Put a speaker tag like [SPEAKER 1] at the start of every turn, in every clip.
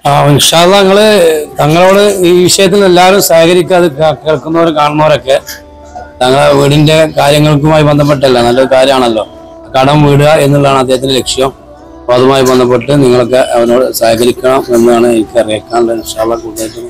[SPEAKER 1] ആ ഇൻഷാല്ല നിങ്ങള് തങ്ങളോട് ഈ വിഷയത്തിൽ എല്ലാവരും സഹകരിക്കാതെ കേ- കേൾക്കുന്നവരും കാണുന്നവരൊക്കെ തങ്ങളെ വീടിന്റെ കാര്യങ്ങൾക്കുമായി ബന്ധപ്പെട്ടല്ല നല്ലൊരു കാര്യമാണല്ലോ കടം വീടുക എന്നുള്ളതാണ് അദ്ദേഹത്തിന്റെ ലക്ഷ്യം അപ്പൊ അതുമായി ബന്ധപ്പെട്ട് നിങ്ങളൊക്കെ അവനോട് സഹകരിക്കണം എന്നാണ് എനിക്ക് അറിയിക്കാനുള്ളത് ഇൻഷാല്ല കൂടുതലായിട്ടും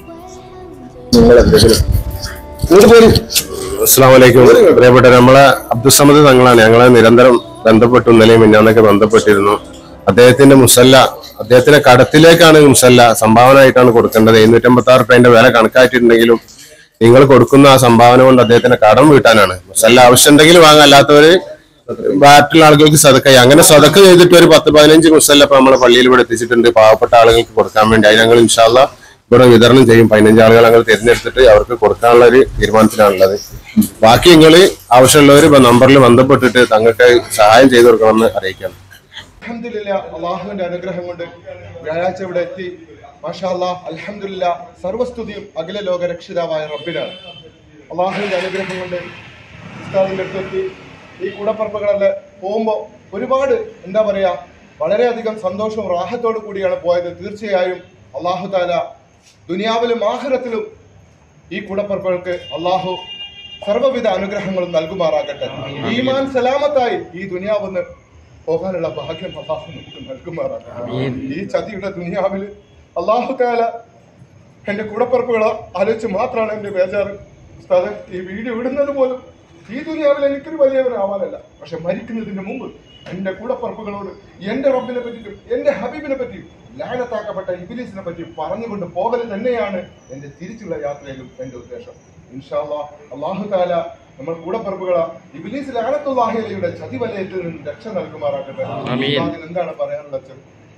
[SPEAKER 2] അസ്സാം വലൈക്കും പ്രിയപ്പെട്ട നമ്മളെ അബ്ദുസമദ് തങ്ങളാണ് ഞങ്ങളെ നിരന്തരം ബന്ധപ്പെട്ടു ഇന്നലെയും മിന്നാന്നൊക്കെ ബന്ധപ്പെട്ടിരുന്നു അദ്ദേഹത്തിന്റെ മുസല്ല അദ്ദേഹത്തിന്റെ കടത്തിലേക്കാണ് ഈ മുസല്ല സംഭാവന ആയിട്ടാണ് കൊടുക്കേണ്ടത് എഴുന്നൂറ്റമ്പത്തി ആറ് റുപ്യന്റെ വില കണക്കാക്കിയിട്ടുണ്ടെങ്കിലും നിങ്ങൾ കൊടുക്കുന്ന ആ സംഭാവന കൊണ്ട് അദ്ദേഹത്തിന്റെ കടം വീട്ടാനാണ് മുസല്ല ആവശ്യമുണ്ടെങ്കിൽ വാങ്ങാം അല്ലാത്തവര് ബാറ്റുള്ള ആളുകൾക്ക് സതക്കായി അങ്ങനെ സതക്ക ചെയ്തിട്ട് ഒരു പത്ത് പതിനഞ്ച് മുസല്ല ഇപ്പൊ നമ്മളെ പള്ളിയിൽ ഇവിടെ എത്തിച്ചിട്ടുണ്ട് പാവപ്പെട്ട ആളുകൾക്ക് കൊടുക്കാൻ വേണ്ടി അത് ഞങ്ങൾ ഇൻഷാല്ല ഇവിടെ വിതരണം ചെയ്യും പതിനഞ്ച് ആളുകൾ ഞങ്ങൾ തിരഞ്ഞെടുത്തിട്ട് അവർക്ക് കൊടുക്കാനുള്ള ഒരു തീരുമാനത്തിലാണുള്ളത് ബാക്കി നിങ്ങൾ ആവശ്യമുള്ളവർ ഇപ്പൊ നമ്പറിൽ ബന്ധപ്പെട്ടിട്ട് തങ്ങൾക്ക് സഹായം ചെയ്തു കൊടുക്കണമെന്ന് അറിയിക്കാം
[SPEAKER 3] അൽഹംദുലില്ലാ അള്ളാഹുവിന്റെ അനുഗ്രഹം കൊണ്ട് വ്യാഴാഴ്ച ഇവിടെ എത്തി മാഷാ അല്ലാഹ് അൽഹംദുലില്ലാ സർവസ്തുതിയും അഖില ലോക രക്ഷിതാവായ റബ്ബിനാണ് അള്ളാഹുവിന്റെ അനുഗ്രഹം കൊണ്ട് ഉസ്താദിന്റെ അടുത്തെത്തി ഈ കൂടപ്പറപ്പുകളെ പോകുമ്പോൾ ഒരുപാട് എന്താ പറയാ വളരെയധികം സന്തോഷവും റാഹത്തോടു കൂടിയാണ് പോയത് തീർച്ചയായും അള്ളാഹു താല ദുനിയാവിലും ആഹ്റത്തിലും ഈ കൂടപ്പറപ്പുകൾക്ക് അള്ളാഹു സർവ്വവിധ അനുഗ്രഹങ്ങളും നൽകുമാറാകട്ടെ ഈമാൻ സലാമത്തായി ഈ ദുനിയാവെന്ന് പോകാനുള്ള ഭാഗ്യം അള്ളാഹു നമുക്ക് നൽകുമാറാകട്ടെ ഈ ചതിയുടെ ദുനിയാവിൽ അള്ളാഹു താല എന്റെ കൂടപ്പറപ്പുകളെ ആലോചിച്ച് മാത്രമാണ് എന്റെ ബേജാറ് ഉസ്താദെ ഈ വീഡിയോ ഇടുന്നത് പോലും ഈ ദുനിയാവിൽ എനിക്കൊരു വലിയവരാവാനല്ല പക്ഷെ മരിക്കുന്നതിന് മുമ്പ് എന്റെ കൂടപ്പറപ്പുകളോട് എന്റെ റബ്ബിനെ പറ്റിയും എന്റെ ഹബീബിനെ പറ്റിയും ലാനത്താക്കപ്പെട്ട ഇബിലീസിനെ പറ്റിയും പറഞ്ഞുകൊണ്ട് പോകൽ തന്നെയാണ് എന്റെ തിരിച്ചുള്ള യാത്രയിലും എന്റെ ഉദ്ദേശം ഇൻഷാല്ലാ അള്ളാഹു താല നമ്മൾ കൂടപ്പറപ്പുകളെ ഇബിലീസ് ലാനത്തുല്ലാഹിയുടെ ചതിവലയത്തിൽ നിന്ന് രക്ഷ നൽകുമാറാക്കട്ടെ ഉസ്താദിന് എന്താണ് പറയാനുള്ളത് അച്ഛൻ?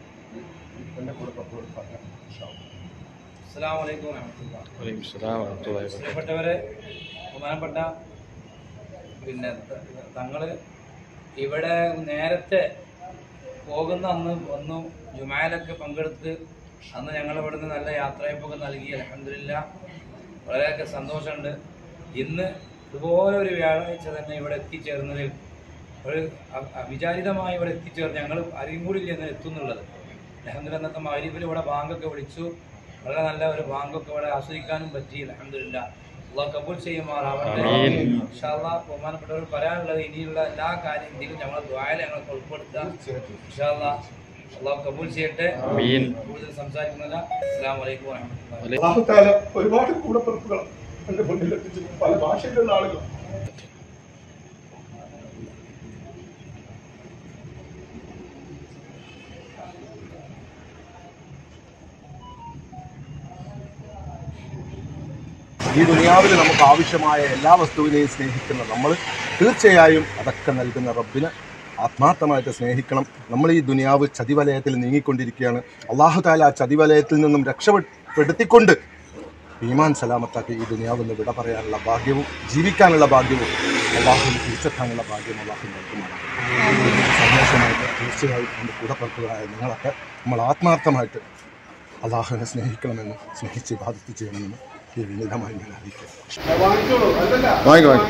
[SPEAKER 3] എന്റെ കൂടപ്പറപ്പുകൾ പറയാം ഇൻഷാ അല്ലാ.
[SPEAKER 4] അസ്സലാമു അലൈക്കും വറഹ്മത്തുള്ളാഹി പ്രിയപ്പെട്ടവരെ ബഹുമാനപ്പെട്ട പിന്നെ ത- തങ്ങള് ഇവിടെ നേരത്തെ പോകുന്ന അന്ന് വന്നു ജുമായിലൊക്കെ പങ്കെടുത്ത് അന്ന് ഞങ്ങൾ ഇവിടുന്ന് നല്ല യാത്രയപ്പൊക്കെ നൽകി അലഹമില്ല വളരെയൊക്കെ സന്തോഷമുണ്ട് ഇന്ന് ഇതുപോലെ ഒരു വ്യാഴാഴ്ച തന്നെ ഇവിടെ എത്തിച്ചേർന്നതിൽ ഒരു അ- അവിചാരിതമായി ഇവിടെ എത്തിച്ചേർന്ന് ഞങ്ങൾ അറിയും കൂടി ഇല്ല എന്ന് എത്തുന്നുള്ളത് അലഹമില്ല എന്നൊക്കെ മാരിഫിൽ ഇവിടെ ബാങ്കൊക്കെ വിളിച്ചു വളരെ നല്ല ഒരു ബാങ്കൊക്കെ ഇവിടെ ആസ്വദിക്കാനും പറ്റി അലഹമില്ല അള്ളാഹ് കബൂൽ ചെയ്യുമാറാവട്ടെ ഇൻഷാ അല്ലാഹ് ബഹുമാനപ്പെട്ടവർ പറയാനുള്ളത് ഇനിയുള്ള എല്ലാ കാര്യത്തിലും ഞങ്ങൾ ദ്വായല ഞങ്ങൾക്ക് ഉൾപ്പെടുത്തുക ഇൻഷാ അല്ലാഹ് അള്ളാഹു കബൂൽ ചെയ്യട്ടെ കൂടുതൽ സംസാരിക്കുന്നില്ല അസ്സാം വലൈക്കും വാഹമത്തുള്ള
[SPEAKER 3] അള്ളാഹു താല ഒരുപാട് കൂടപ്പിറപ്പുകൾ എന്റെ മുന്നിൽ എത്തിച്ചു പല ഭാഷയിലുള്ള ആളുകൾ
[SPEAKER 5] ഈ ദുനിയാവിൽ നമുക്ക് ആവശ്യമായ എല്ലാ വസ്തുവിനെയും സ്നേഹിക്കുന്ന നമ്മൾ തീർച്ചയായും അതൊക്കെ നൽകുന്ന റബ്ബിനെ ആത്മാർത്ഥമായിട്ട് സ്നേഹിക്കണം നമ്മൾ ഈ ദുനിയാവ് ചതിവലയത്തിൽ നീങ്ങിക്കൊണ്ടിരിക്കുകയാണ് അള്ളാഹു താല ആ ചതിവലയത്തിൽ നിന്നും രക്ഷപ്പെടുത്തിക്കൊണ്ട് ഈമാൻ സലാമത്താക്കി ഈ ദുനിയാവിൽ നിന്ന് വിട പറയാനുള്ള ഭാഗ്യവും ജീവിക്കാനുള്ള ഭാഗ്യവും അള്ളാഹുവിന് തിരിച്ചെത്താനുള്ള ഭാഗ്യം അള്ളാഹു നൽകുന്നതാണ് സന്തോഷമായിട്ട് തീർച്ചയായും എൻ്റെ കൂടെ പുറത്തുകളായ നിങ്ങളൊക്കെ നമ്മൾ ആത്മാർത്ഥമായിട്ട് അള്ളാഹുവിനെ സ്നേഹിക്കണമെന്നും സ്നേഹിച്ച് ബാധിച്ച് ചെയ്യണമെന്നും ഈ വിനീതമായി ഞാൻ അറിയിക്കുക
[SPEAKER 2] വാങ്ങിക്കോ വാങ്ങിക്കോ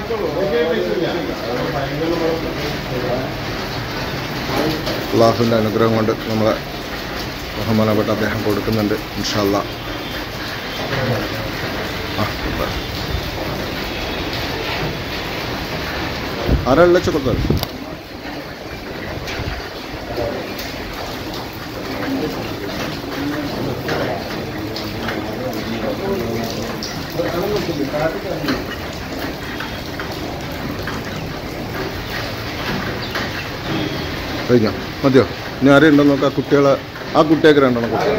[SPEAKER 2] അള്ളാഹുവിൻ്റെ അനുഗ്രഹം കൊണ്ട് നമ്മളെ ബഹുമാനപ്പെട്ട അദ്ദേഹം കൊടുക്കുന്നുണ്ട് ഇൻഷാല്ല ആരാ വിളിച്ചു കൊടുത്തത് കഴിഞ്ഞോ മതിയോ ഇനി ആരെയുണ്ടോ നോക്കാം കുട്ടികളെ ആ കുട്ടിയൊക്കെ രണ്ടെണ്ണം കൊടുക്കാം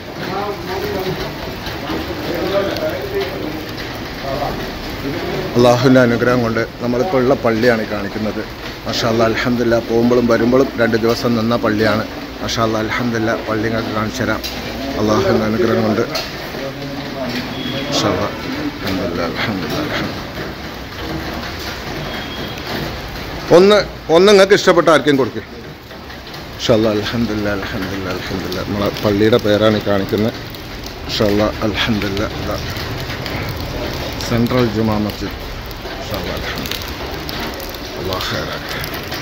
[SPEAKER 2] അള്ളാഹുവിൻ്റെ അനുഗ്രഹം കൊണ്ട് നമ്മളിപ്പോൾ ഉള്ള പള്ളിയാണ് ഈ കാണിക്കുന്നത് മഷാല്ല അലഹമില്ല പോകുമ്പോഴും വരുമ്പോഴും രണ്ട് ദിവസം നിന്ന പള്ളിയാണ് മഷാല്ല അലഹമില്ല പള്ളി നിങ്ങൾക്ക് കാണിച്ചു തരാം അള്ളാഹുവിൻ്റെ അനുഗ്രഹം കൊണ്ട് മഷാല്ല അലഹമില്ല അലഹമില്ല അലഹമില്ല ഒന്ന് ഒന്ന് നിങ്ങൾക്ക് ഇഷ്ടപ്പെട്ട ആർക്കും കൊടുക്കും ഷല്ല അലഹമില്ല അലഹമില്ല അലഹമില്ല നമ്മളെ പള്ളിയുടെ പേരാണ് ഈ കാണിക്കുന്നത് ഷല്ല അലഹമില്ല ഇതാ സെൻട്രൽ ജുമാ മസ്ജിദ് ഷല്ല അലഹമില്ല അള്ളാഹ് ഖൈറാക്കട്ടെ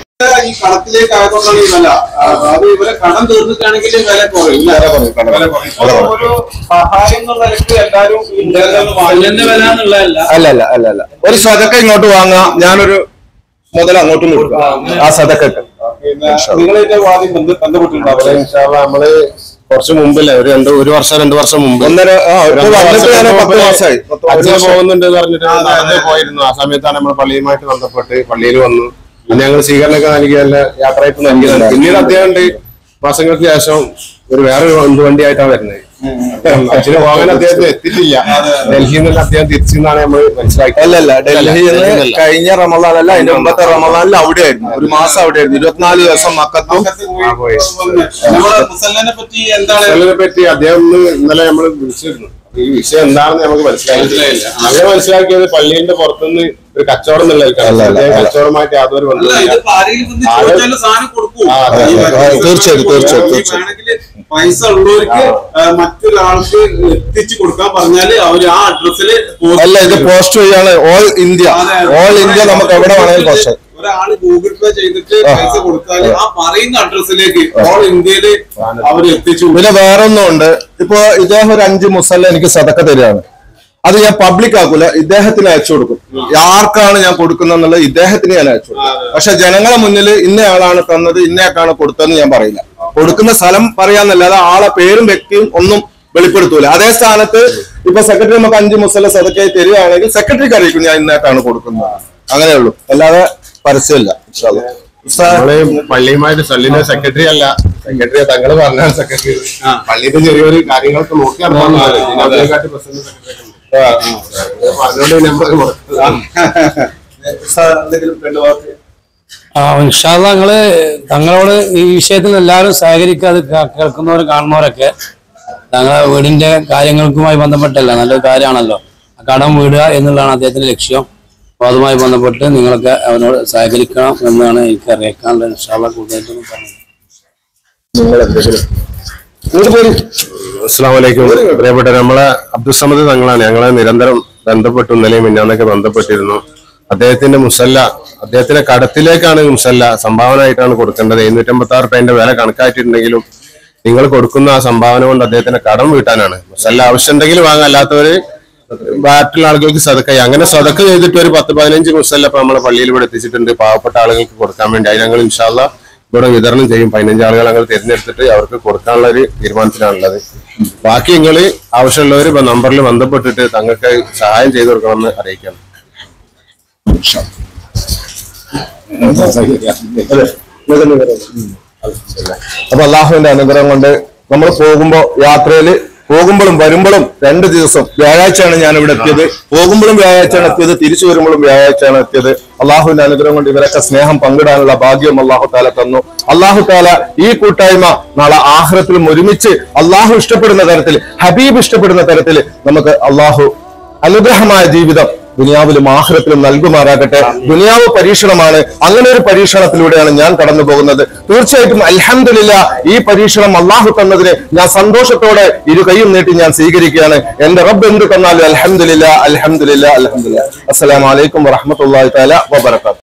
[SPEAKER 6] ഈ കടത്തിലേക്ക് ആയതുകൊണ്ടാണ് ഈ വില ആ, അത് ഇവരെ കടം തീർന്നിട്ടാണെങ്കിൽ വില കുറയും ഇല്ല? വില കുറയും. അപ്പൊ ഒരു സഹായം എന്നുള്ള നിലയ്ക്ക് എല്ലാവരും ഈ മുതലൊന്ന്
[SPEAKER 4] നെല്ലിന്റെ വില എന്നുള്ളതല്ല
[SPEAKER 5] അല്ല അല്ല അല്ല അല്ല ഒരു സതക്ക ഇങ്ങോട്ട് വാങ്ങാം ഞാനൊരു മുതൽ അങ്ങോട്ടും കൊടുക്കാം ആ സതക്കൊക്കെ
[SPEAKER 6] പിന്നെ നിങ്ങളായിട്ട് ആദ്യം ബന്ധ- ബന്ധപ്പെട്ടിട്ടുണ്ടാവില്ലേ
[SPEAKER 2] ഇൻഷാല്ലാ നമ്മള് കുറച്ച് മുമ്പല്ലേ ഒരു രണ്ട് ഒരു വർഷം രണ്ട് വർഷം മുമ്പ്
[SPEAKER 5] ഒന്നര ആ ഇപ്പൊ
[SPEAKER 2] രണ്ട്
[SPEAKER 5] വന്നിട്ട്
[SPEAKER 2] വർഷം
[SPEAKER 5] ഞാൻ പത്ത്
[SPEAKER 2] മുമ്പ്
[SPEAKER 5] മാസമായി പത്ത്
[SPEAKER 2] അച്ഛന്
[SPEAKER 5] വർഷം.
[SPEAKER 2] പോകുന്നുണ്ട് എന്ന് പറഞ്ഞിട്ട് നടന്ന് പോയിരുന്നു ആ സമയത്താണ് നമ്മൾ പള്ളിയുമായിട്ട് ബന്ധപ്പെട്ട് പള്ളിയിൽ വന്നു പിന്നെ ഞങ്ങൾ സ്വീകരണമൊക്കെ നൽകിയല്ല യാത്രയായിട്ട് നൽകിയതാണ് പിന്നീട് അദ്ദേഹം ഉണ്ട് മാസങ്ങൾക്ക് ശേഷം ഒരു വേറെ വണ്ടി വണ്ടിയായിട്ടാണ് വരുന്നത് അച്ഛന് പോകാൻ അദ്ദേഹത്തിന് എത്തിയിട്ടില്ല ഡൽഹിയിൽ നിന്ന് അദ്ദേഹം തിരിച്ചെന്നാണ് നമ്മൾ മനസ്സിലാക്കിയത്
[SPEAKER 5] അല്ല അല്ല ഡൽഹിയിൽ നിന്ന്
[SPEAKER 2] ഡൽഹിയിലല്ല.
[SPEAKER 5] കഴിഞ്ഞ റമദാൻ അല്ല അതിന്റെ മുമ്പത്തെ റമദാനിൽ അവിടെയായിരുന്നു ഒരു മാസം അവിടെയായിരുന്നു ഇരുപത്തിനാല് ദിവസം മക്കത്തും
[SPEAKER 2] ആ, പോയി.
[SPEAKER 6] നമ്മുടെ മുസല്ലനെ പറ്റി എന്താണ്
[SPEAKER 2] ഇതിനെ പറ്റി അദ്ദേഹം ഒന്ന് ഇന്നലെ നമ്മൾ വിളിച്ചിരുന്നു അപ്പൊ ഈ വിഷയം എന്താണെന്ന് നമുക്ക് മനസ്സിലായില്ല അങ്ങനെ മനസ്സിലാക്കിയത് പള്ളിന്റെ പുറത്തുനിന്ന് ഒരു കച്ചവടം എന്നുള്ള അദ്ദേഹം കച്ചവടമായിട്ട് യാതൊരു
[SPEAKER 6] അല്ല
[SPEAKER 2] ബന്ധവുമില്ല
[SPEAKER 6] ഇതിപ്പോ ആരെങ്കിലും വന്ന്
[SPEAKER 2] ആള്
[SPEAKER 6] ചോദിച്ചാലും സാധനം കൊടുക്കും
[SPEAKER 2] ആ, അതെ,
[SPEAKER 6] ഈ
[SPEAKER 2] അതെ,
[SPEAKER 6] മറ്റേ
[SPEAKER 5] അതെ, തീർച്ചയായും, തീർച്ചയായും,
[SPEAKER 6] ഈ
[SPEAKER 5] തീർച്ചയായും.
[SPEAKER 6] വേണമെങ്കില് പൈസ ഉള്ളവർക്ക് ആ, മറ്റൊരാൾക്ക് എത്തിച്ചു കൊടുക്കാൻ പറഞ്ഞാല് അവര് ആ അഡ്രസ്സില്
[SPEAKER 5] അല്ല ഇത് പോസ്റ്റ് വഴിയാണ് ഓൾ ഇന്ത്യ ഓൾ ഇന്ത്യ നമുക്ക് എവിടെ വേണമെങ്കിലും പോസ്റ്റ്
[SPEAKER 6] ഒരാള് ഗൂഗിൾ പേ ചെയ്തിട്ട് പൈസ കൊടുത്താൽ ആ പറയുന്ന അഡ്രസ്സിലേക്ക് ഓൾ ഇന്ത്യയില് അവർ എത്തിച്ചു
[SPEAKER 5] പിന്നെ വേറെ ഒന്നുണ്ട് ഇപ്പൊ ഇദ്ദേഹം ഒരു അഞ്ച് മുസല്ല എനിക്ക് സതക്ക തരികയാണ് അത് ഞാൻ പബ്ലിക് ആക്കൂല ഇദ്ദേഹത്തിന് അയച്ചു കൊടുക്കും ആർക്കാണ് ഞാൻ കൊടുക്കുന്നെന്നുള്ളത് ഇദ്ദേഹത്തിന് ഞാൻ അയച്ചു കൊടുക്കും പക്ഷെ ജനങ്ങളെ മുന്നിൽ ഇന്നയാളാണ് തന്നത് ഇന്നയാൾക്കാണ് കൊടുത്തതെന്ന് ഞാൻ പറയില്ല കൊടുക്കുന്ന സ്ഥലം പറയാന്നല്ലാതെ ആളെ പേരും വ്യക്തിയും ഒന്നും വെളിപ്പെടുത്തൂല അതേ സ്ഥാനത്ത് ഇപ്പൊ സെക്രട്ടറി നമുക്ക് അഞ്ച് മുസല്ല സതക്കായി തരികയാണെങ്കിൽ സെക്രട്ടറിക്ക് അറിയിക്കും ഞാൻ ഇന്നേക്കാണ് കൊടുക്കുന്നത് അങ്ങനെയുള്ളൂ അല്ലാതെ പരസ്യമില്ല ഇൻഷാ അല്ലാ. ഉസ്താദ്,
[SPEAKER 2] നമ്മള് പള്ളിയുമായിട്ട് സല്ലിന്റെ സെക്രട്ടറി അല്ല സെക്രട്ടറി തങ്ങള് പറഞ്ഞ സെക്രട്ടറി പള്ളിയുടെ ചെറിയൊരു കാര്യങ്ങളൊക്കെ നോക്കി നടത്താൻ അതിനെക്കാട്ടി പ്രസിഡന്റ് സെക്രട്ടറി പറഞ്ഞോണ്ട് നമ്പർ
[SPEAKER 6] ഉസ്താദ് എന്തെങ്കിലും രണ്ട് വാക്ക്
[SPEAKER 1] ആ ഇൻഷാല്ല നിങ്ങള് തങ്ങളോട് ഈ വിഷയത്തിൽ എല്ലാവരും സഹകരിക്കാതെ കേ- കേൾക്കുന്നവരും കാണുന്നവരൊക്കെ തങ്ങളെ വീടിന്റെ കാര്യങ്ങൾക്കുമായി ബന്ധപ്പെട്ടല്ല നല്ലൊരു കാര്യമാണല്ലോ ആ കടം വീടുക എന്നുള്ളതാണ് അദ്ദേഹത്തിന്റെ ലക്ഷ്യം അപ്പൊ അതുമായി ബന്ധപ്പെട്ട് നിങ്ങളൊക്കെ അവനോട് സഹകരിക്കണം എന്നാണ് എനിക്ക് അറിയിക്കാനുള്ളത് ഇൻഷാല്ല കൂടുതലായിട്ടൊന്നും പറഞ്ഞു
[SPEAKER 2] അസ്സാം വലൈക്കും പ്രിയപ്പെട്ട നമ്മളെ അബ്ദുസമദ് തങ്ങളാണ് ഞങ്ങളെ നിരന്തരം ബന്ധപ്പെട്ടു ഇന്നലെയും മിന്നാന്നൊക്കെ ബന്ധപ്പെട്ടിരുന്നു അദ്ദേഹത്തിന്റെ മുസല്ല അദ്ദേഹത്തിന്റെ കടത്തിലേക്കാണ് മുസല്ല സംഭാവന ആയിട്ടാണ് കൊടുക്കേണ്ടത് എഴുന്നൂറ്റമ്പത്തി ആറ് രൂപയുടെ വില കണക്കാക്കിയിട്ടുണ്ടെങ്കിലും നിങ്ങൾ കൊടുക്കുന്ന ആ സംഭാവന കൊണ്ട് അദ്ദേഹത്തിന്റെ കടം വീട്ടാനാണ് മുസല്ല ആവശ്യമുണ്ടെങ്കിൽ വാങ്ങാം അല്ലാത്തവര് ബാറ്റുള്ള ആളുകൾക്ക് സതക്കായി അങ്ങനെ സതക്ക ചെയ്തിട്ട് ഒരു പത്ത് പതിനഞ്ച് മുസല്ല ഇപ്പൊ നമ്മളെ പള്ളിയിൽ ഇവിടെ എത്തിച്ചിട്ടുണ്ട് പാവപ്പെട്ട ആളുകൾക്ക് കൊടുക്കാൻ വേണ്ടി അത് ഞങ്ങൾ ഇൻഷാല്ല ഇവിടെ വിതരണം ചെയ്യും പതിനഞ്ച് ആളുകൾ ഞങ്ങൾ തിരഞ്ഞെടുത്തിട്ട് അവർക്ക് കൊടുക്കാനുള്ള ഒരു തീരുമാനത്തിലാണുള്ളത് ബാക്കി നിങ്ങൾ ആവശ്യമുള്ളവർ ഇപ്പൊ നമ്പറിൽ ബന്ധപ്പെട്ടിട്ട് തങ്ങൾക്ക് സഹായം ചെയ്തു കൊടുക്കണമെന്ന് അറിയിക്കണം
[SPEAKER 5] അപ്പൊ അള്ളാഹുവിന്റെ അനുഗ്രഹം കൊണ്ട് നമ്മൾ പോകുമ്പോ യാത്രയില് പോകുമ്പോഴും വരുമ്പോഴും രണ്ട് ദിവസം വ്യാഴാഴ്ചയാണ് ഞാൻ ഇവിടെ എത്തിയത് പോകുമ്പോഴും വ്യാഴാഴ്ചയാണ് എത്തിയത് തിരിച്ചു വരുമ്പോഴും വ്യാഴാഴ്ചയാണ് എത്തിയത് അള്ളാഹുവിന്റെ അനുഗ്രഹം കൊണ്ട് ഇവരൊക്കെ സ്നേഹം പങ്കിടാനുള്ള ഭാഗ്യം അള്ളാഹു താല തന്നു അള്ളാഹു താല ഈ കൂട്ടായ്മ നാളെ ആഹ്റത്തിലും ഒരുമിച്ച് അള്ളാഹു ഇഷ്ടപ്പെടുന്ന തരത്തിൽ ഹബീബ് ഇഷ്ടപ്പെടുന്ന തരത്തിൽ നമുക്ക് അള്ളാഹു അനുഗ്രഹമായ ജീവിതം ദുനിയാവിലും ആഹ്റത്തിലും നൽകുമാറാകട്ടെ ദുനിയാവ് പരീക്ഷണമാണ് അങ്ങനെ ഒരു പരീക്ഷണത്തിലൂടെയാണ് ഞാൻ കടന്നു പോകുന്നത് തീർച്ചയായിട്ടും അൽഹംദുലില്ല ഈ പരീക്ഷണം അള്ളാഹു തന്നതിന് ഞാൻ സന്തോഷത്തോടെ ഇരു കൈയും നീട്ടി ഞാൻ സ്വീകരിക്കുകയാണ് എന്റെ റബ്ബ് എന്ത് തന്നാലും അൽഹംദുലില്ല അൽഹംദുലില്ല അൽഹംദുലില്ല അസ്സലാമു അലൈക്കും വറഹ്മത്തുള്ളാഹി തആല വബറകാതുഹു